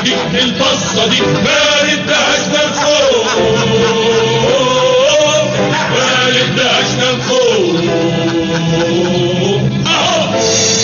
دي البصة دي ما ردهاش للخوف ما ردهاش للخوف اهو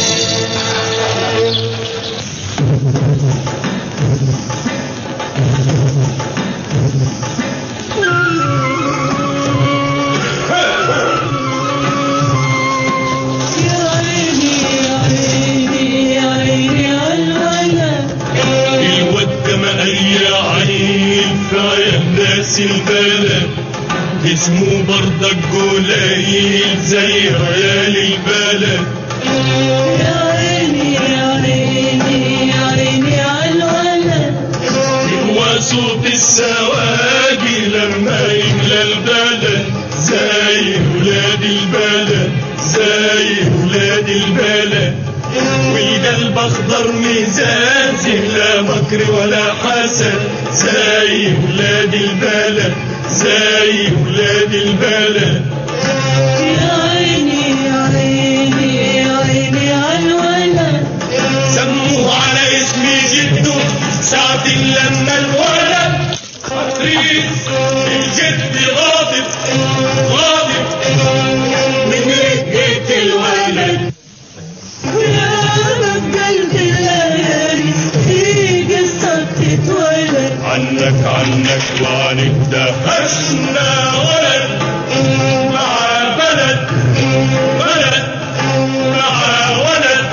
يا عيني يا عيني يا عيني عالولد الود ما اي عين في عين ناس البلد اسمه برضك قليل زي عيال البلد يا عيني يا عيني يا عيني عالولد هو صوت السواقي لما يملى البلد زي ولاد البلد زي ولاد البلد والقلب اخضر مزازي لا مكر ولا حسد زي ولاد البلد زي ولاد البلد يا عيني يا عيني يا عيني عالولد سموه على اسم جده ساعة لما الولد خطيف الجد غاضب غاضب من رقة الولد ويا قلب الليالي في قصة تتولد عنك عنك وعنك دهشنا ولد مع بلد بلد مع ولد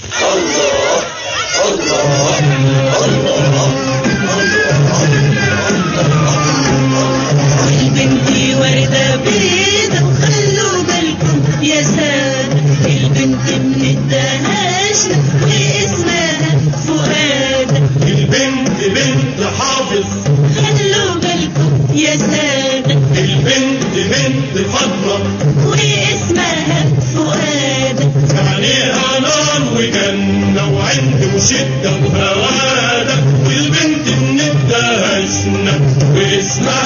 البنت وردة بيضة وخلوا بالكم يا سادة البنت من الدهاشة واسمها فؤاد البنت بنت حافظ خلوا بالكم يا سادة البنت بنت فاطمة واسمها فؤاد عليها نار وجنة وعند وشدة وهوادة والبنت من الدهشنة واسمها